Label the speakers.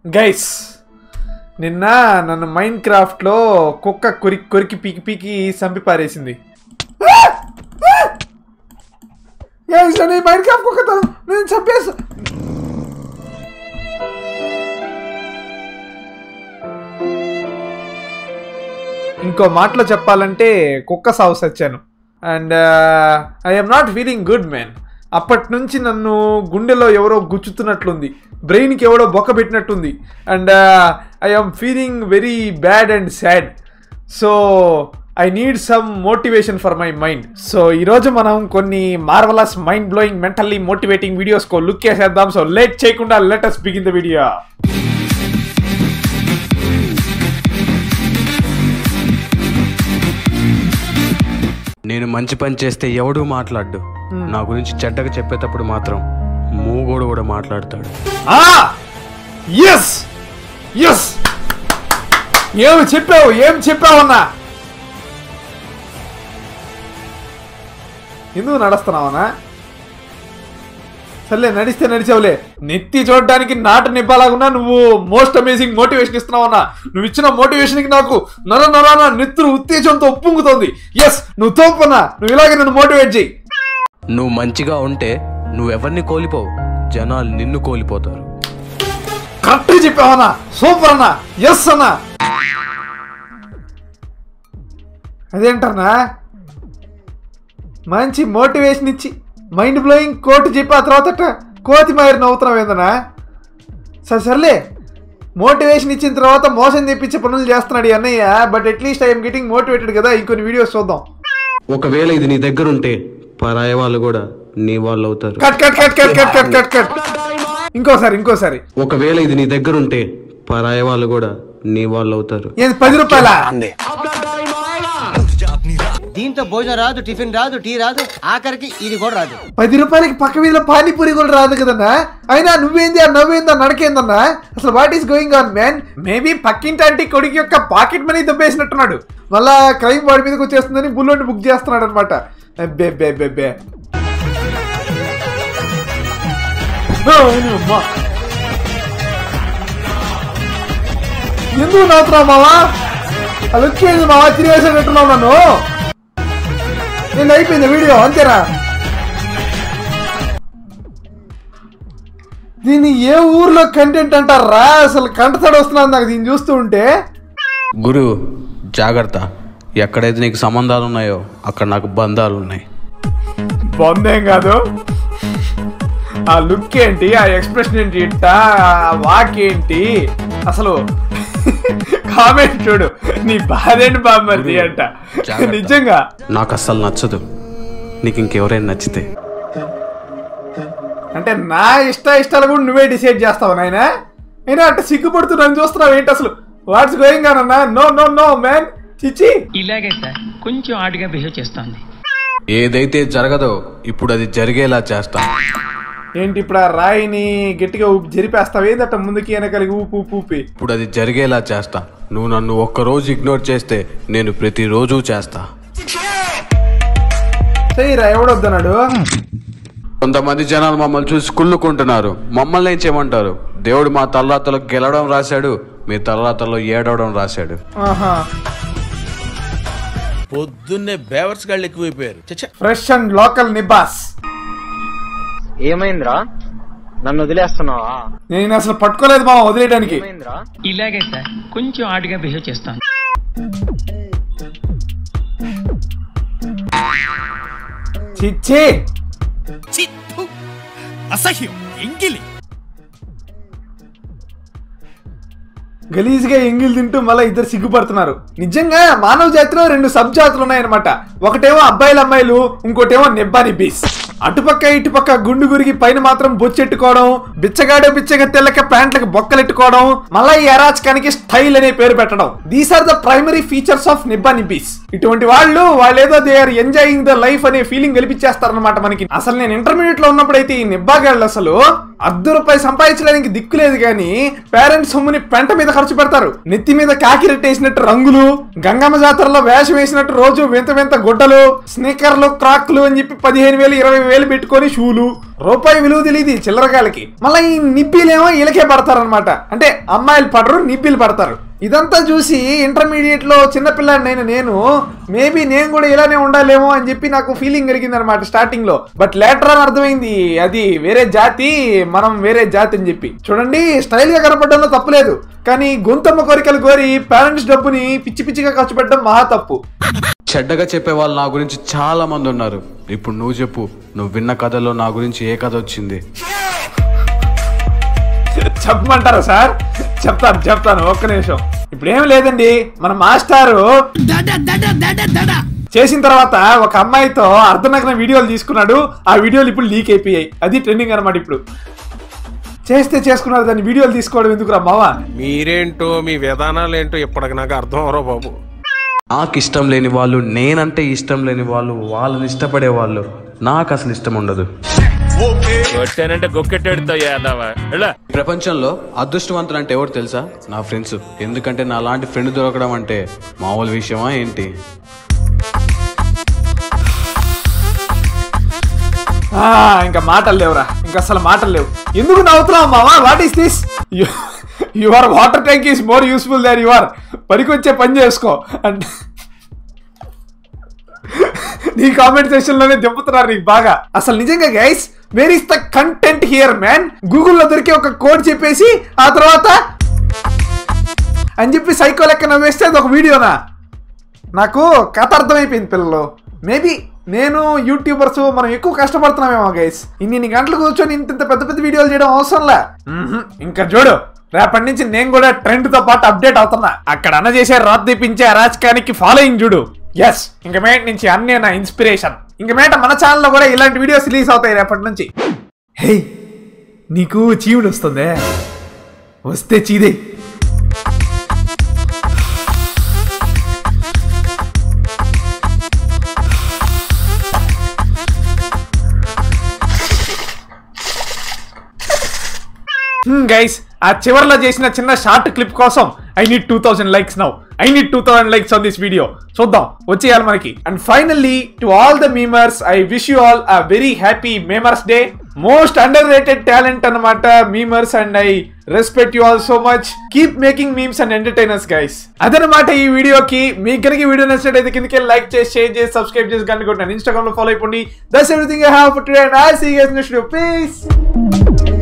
Speaker 1: Guys నిన్న నన్ను mind క్రాఫ్ట్లో కుక్క కొరికి కొరికి పీకి పీకి చంపి పారేసింది గైస్ నేను మైండ్ క్రాఫ్ట్ కుక్క తను- నేను చంపేసా ఇంకో మాటలో చెప్పాలంటే కుక్క సాగు సచ్చాను and I'm not feeling good man అప్పటి నుంచి నన్ను గుండెలో ఎవరో గుచ్చుతున్నట్లుంది బ్రెయిన్కి ఎవడో బొక్క పెట్టినట్టుంది and I'm feeling very bad and sad so I need some motivation for my mind so ఈరోజు మనం కొన్ని marvellous mind blowing mentally motivating వీడియోస్కో లుక్ వేసేద్దాం సో లేట్ చేయకుండా లెటస్ బిగిన్ ద వీడియో
Speaker 2: నేను మంచి పని చేస్తే ఎవడూ మాట్లాడు నా గురించి చెడ్డగా చెప్పేటప్పుడు మాత్రం మూగోడు కూడా మాట్లాడతాడు
Speaker 1: ఎస్ ఎస్ ఏమి చెప్పావు ఏం చెప్పావన్నా ఎందుకు నడుస్తున్నావనా సర్లే నడిస్తే నడిచావులే నెత్తి చూడడానికి నాటు నింపాలాగున్నా నువ్వు మోస్ట్ అమేజింగ్ మోటివేషన్ ఇస్తున్నావన్నా నువ్వు ఇచ్చిన మోటివేషన్కి నాకు నర నరాన నెత్తురు ఉత్తేజంతో ఉప్పొంగుతోంది ఎస్ నువ్వు తోపన్నా నువ్వు ఇలాగే నన్ను మోటివేట్ చేయి
Speaker 2: నువ్వు మంచిగా ఉంటే నువ్వెవరిని కోల్పోవు జనాలు నిన్ను కోల్పోతారు
Speaker 1: కరెక్ట్ చెప్పావన్నా సూపర్ అన్నా ఎస్ అన్నా అదేంటన్నా మంచి మోటివేషన్ ఇచ్చి మైండ్ బ్లోయింగ్ కోట్ చెప్పి ఆ తర్వాత అట్ట కోతి మారి నవ్వుతున్నావు ఏందన్నా సరే సర్లే మోటివేషన్ ఇచ్చిన తర్వాత మోసం తెప్పించే పనులు చేస్తున్నాడు ఈ అన్నయ్య but at least I'm getting motivated కదా ఇంకొన్ని వీడియోస్ చూద్దాం
Speaker 2: ఒకవేళ ఇది నీ దగ్గర ఉంటే పరాయి వాళ్ళు కూడా నీ వాళ్ళు అవుతారు
Speaker 1: cut cut cut cut cut cut cut cut ఇంకోసారి ఇంకోసారి
Speaker 2: ఒకవేళ ఇది నీ దగ్గర ఉంటే పరాయి వాళ్ళు కూడా నీ వాళ్ళు అవుతారు
Speaker 1: ఏంది పది రూపాయల
Speaker 3: దీంతో భోజనం రాదు టిఫిన్ రాదు టీ రాదు ఆఖరికి ఇది కూడా రాదు
Speaker 1: పది రూపాయలకి పక్క వీధిలో పానీపూరి కూడా రాదు కదన్నా అయినా నువ్వేంది ఆ నవ్వేందా నడకేందన్నా అసలు what is going on man maybe పక్కింటి ఆంటీ కొడుకు యొక్క పాకెట్ మనీ దబ్బేసినట్టున్నాడు మళ్ళా క్రైమ్ వాడి మీదకి వచ్చేస్తుందని బుల్లోని బుక్ చేస్తున్నాడు అనమాట బే బే బే బే ఎందుకు నవ్వుతున్నావు మావా అలా వచ్చేది మావా తిరిగేసేటట్టున్నావు నన్ను నేను అయిపోయింది వీడియో అంతేనా దీన్ని ఏ ఊర్లో కంటెంట్ అంటారా అసలు కంటతడి వస్తున్నాను నాకు దీన్ని చూస్తూ ఉంటే
Speaker 2: గురు జాగ్రత్త ఎక్కడైతే నీకు సంబంధాలు ఉన్నాయో అక్కడ నాకు బంధాలు ఉన్నాయి
Speaker 1: బొందేం కాదు ఆ లుక్ ఏంటి ఆ ఎక్స్ప్రెషన్ ఏంటి ఇట్ట ఆ వాక్ ఏంటి అసలు కామెంట్ చూడు నీ బాధేంటి బామ్మర్ది అంట
Speaker 2: జాగ్రత్త.
Speaker 1: నిజంగా
Speaker 2: నాకు అస్సలు నచ్చదు నీకు ఇంకెవరైనా నచ్చితే
Speaker 1: అంటే నా ఇష్ట ఇష్టాలు కూడా నువ్వే డిసైడ్ చేస్తావు నాయన అయినా అట్ట సిగ్గుపడుతూ నన్ను చూస్తున్నావు ఏంటి అసలు వాట్స్ గోయింగ్ ఆన్ అన్నా నో నో నో మ్యాన్ చిచ్చి
Speaker 4: ఇలాగే సార్ కొంచెం ఆడిగా బిహేవ్ చేస్తోంది
Speaker 2: ఏదైతే జరగదో ఇప్పుడు అది జరిగేలా చేస్తా
Speaker 1: ఏంటి ఇప్పుడు ఆ రాయిని గట్టిగా ఊపి జరిపేస్తావు ఏందట ముందుకి వెనకలిగి ఊపి ఊపి ఊపి
Speaker 2: ఇప్పుడు అది జరిగేలా చేస్తా నువ్వు నన్ను ఒక్కరోజు ఇగ్నోర్ చేస్తే నేను ప్రతిరోజు చేస్తా
Speaker 1: చెయ్యిరా ఎవడొద్దన్నాడు
Speaker 2: కొంతమంది జనాలు మమ్మల్ని చూసి కుళ్ళుకుంటున్నారు మమ్మల్ని ఏం చేయమంటారు దేవుడు మా తలరాతలో గెలవడం రాశాడు మీ తలరాతలో ఏడవడం రాశాడు
Speaker 1: ఆహా
Speaker 5: పొద్దున్నే బేవర్స్ గాళ్ళు ఎక్కువైపోయారు చచ్చా
Speaker 1: ఫ్రెష్ అండ్ లోకల్ నిబాస్
Speaker 6: ఏమైందిరా నన్ను వదిలేస్తున్నావా
Speaker 1: నేను అసలు పట్టుకోలేదు మా వదిలేయడానికి
Speaker 6: ఏమైందిరా
Speaker 4: ఇలాగే సార్ కొంచెం ఆడిగా బిహేవ్ చేస్తోంది
Speaker 1: చిచ్చి
Speaker 5: అసహ్యం ఎంగిలి
Speaker 1: గలీజ్గా ఎంగిల్ తింటూ మళ్ళీ ఇద్దరు సిగ్గుపడుతున్నారు నిజంగా మానవ జాతిలో రెండు సబ్ జాతులు ఉన్నాయన్నమాట ఒకటేమో అబ్బాయిల అమ్మాయిలు ఇంకోటేమో నిబ్బాని బీస్ అటుపక్క ఇటుపక్క గుండు గురిగి పైన మాత్రం బొచ్చెట్టుకోవడం బిచ్చగాడు బిచ్చగా తెల్లక ప్యాంట్లకు బొక్కలెట్టుకోవడం మళ్ళా ఈ అరాచకానికి స్టైల్ అనే పేరు పెట్టడం these are the primary features of నిబ్బాని బీస్ ఇటువంటి వాళ్ళు వాళ్ళేదో they are enjoying the life అనే ఫీలింగ్ కల్పించేస్తారనమాట మనకి అసలు నేను ఇంటర్మీడియట్ లో ఉన్నప్పుడైతే ఈ నిబ్బాగాళ్ళు అసలు అర్ధ రూపాయి సంపాదించడానికి దిక్కు లేదు కానీ పేరెంట్స్ సొమ్ముని పెంట మీద ఖర్చు పెడతారు నెత్తి మీద కాకి రెట్టేసినట్టు రంగులు గంగమ్మ జాతరలో వేషం వేసినట్టు రోజు వింత వింత గుడ్డలు స్నిక్కర్లు క్రాక్లు అని చెప్పి పదిహేను వేలు ఇరవై వేలు పెట్టుకొని షూలు రూపాయి విలువ తెలియదు ఈ చిల్లరగాలకి మళ్ళీ ఈ నిబ్బీలేమో వీళ్ళకే పడతారనమాట అంటే అమ్మాయిలు పడరు నిబ్బీలు పడతారు ఇదంతా చూసి ఇంటర్మీడియట్ లో చిన్నపిల్లాడినైన నేను మేబీ నేను కూడా ఇలానే ఉండాలేమో అని చెప్పి నాకు ఫీలింగ్ కలిగింది అనమాట స్టార్టింగ్ లో బట్ లేటర్ అని అర్థమైంది అది వేరే జాతి మనం వేరే జాతి అని చెప్పి చూడండి స్టైల్ గా కనపడడంలో తప్పులేదు కానీ గొంతమ్మ కోరికలు కోరి పేరెంట్స్ డబ్బుని పిచ్చి పిచ్చిగా ఖర్చు పెట్టడం మహా తప్పు
Speaker 2: చెడ్డగా చెప్పే వాళ్ళు నా గురించి చాలా మంది ఉన్నారు ఇప్పుడు నువ్వు చెప్పు నువ్వు విన్న కథలో నా గురించి ఏ కథ వచ్చింది
Speaker 1: చెప్పమంటారా సార్ చెప్తాను చెప్తాను ఒక్క నిమిషం ఇప్పుడు ఏం లేదండి మన మాస్టారు చేసిన తర్వాత ఒక అమ్మాయితో అర్ధనగ్న వీడియోలు తీసుకున్నాడు ఆ వీడియోలు ఇప్పుడు లీక్ అయిపోయాయి అది ట్రెండింగ్ అనమాట ఇప్పుడు చేస్తే చేసుకున్నారు దాన్ని వీడియోలు తీసుకోవడం ఎందుకురా మావా
Speaker 7: మీరేంటో మీ విధానాలు ఏంటో ఇప్పటికి నాకు అర్థం అవరో బాబు
Speaker 2: నాకు ఇష్టం లేని వాళ్ళు నేనంటే ఇష్టం లేని వాళ్ళు వాళ్ళని ఇష్టపడే వాళ్ళు నాకు అసలు ఇష్టం ఉండదు
Speaker 5: వచ్చానంటే గొక్కెట్టాడుతో యాదవా ఎలా
Speaker 2: ఈ ప్రపంచంలో అదృష్టవంతులు అంటే ఎవరు తెలుసా నా ఫ్రెండ్స్ ఎందుకంటే నా లాంటి ఫ్రెండ్ దొరకడం అంటే మామూలు విషయమా ఏంటి
Speaker 1: ఆ, ఇంకా మాటలు లేవురా ఇంకా అసలు మాటలు లేవు ఎందుకు నవ్వుతున్నావు మావా what is this your water tank is more useful than your పనికొచ్చే పని చేసుకో అంటే నీ కామెంట్ సెక్షన్ లోనే దింపుతున్నారు నీకు బాగా అసలు నిజంగా guys where is the content here man గూగుల్లో దొరికే ఒక కోడ్ చెప్పేసి ఆ తర్వాత అని చెప్పి సైకో లెక్క నవ్వేస్తే అది ఒక వీడియోనా నాకు కథ అర్థమైపోయింది పిల్లలు మేబీ నేను యూట్యూబర్స్ మనం ఎక్కువ కష్టపడుతున్నామేమో గైస్ ఇన్ని గంటలు కూర్చొని ఇంత ఇంత పెద్ద పెద్ద వీడియోలు చేయడం అవసరంలే మ్మ్హ్. ఇంకా చూడు రేపటి నుంచి నేను కూడా ట్రెండ్ తో పాటు అప్డేట్ అవుతున్నా అక్కడ అన్న చేసే రాత్ దీపించే అరాచకానికి ఫాలోయింగ్ చూడు ఎస్ ఇంక మేట నుంచి అన్నే నా ఇన్స్పిరేషన్ ఇంక మేట మన ఛానల్లో కూడా ఇలాంటి వీడియోస్ రిలీజ్ అవుతాయి రేపటి నుంచి హే నీకు చీవుడు వస్తుందే వస్తే చీదే గైస్ ఆ చివర్లో చేసిన చిన్న షార్ట్ క్లిప్ కోసం I need two thousand likes now I need two thousand likes on this video చూద్దాం వచ్చేయాలి మనకి and finally to all the memers I wish you all a very happy memers day most underrated talent అనమాట memers and I respect you all so much keep making memes and entertainers guys అదనమాట ఈ వీడియోకి మీకు కనుక ఈ video నచ్చినట్టయితే కిందకి like చేసి షేర్ చేసి సబ్స్క్రైబ్ చేసి కనుకుంటున్నాను ఇన్స్టాగ్రామ్ లో ఫాలో అయిపోండి that's everything I have for today and I see you guys next video please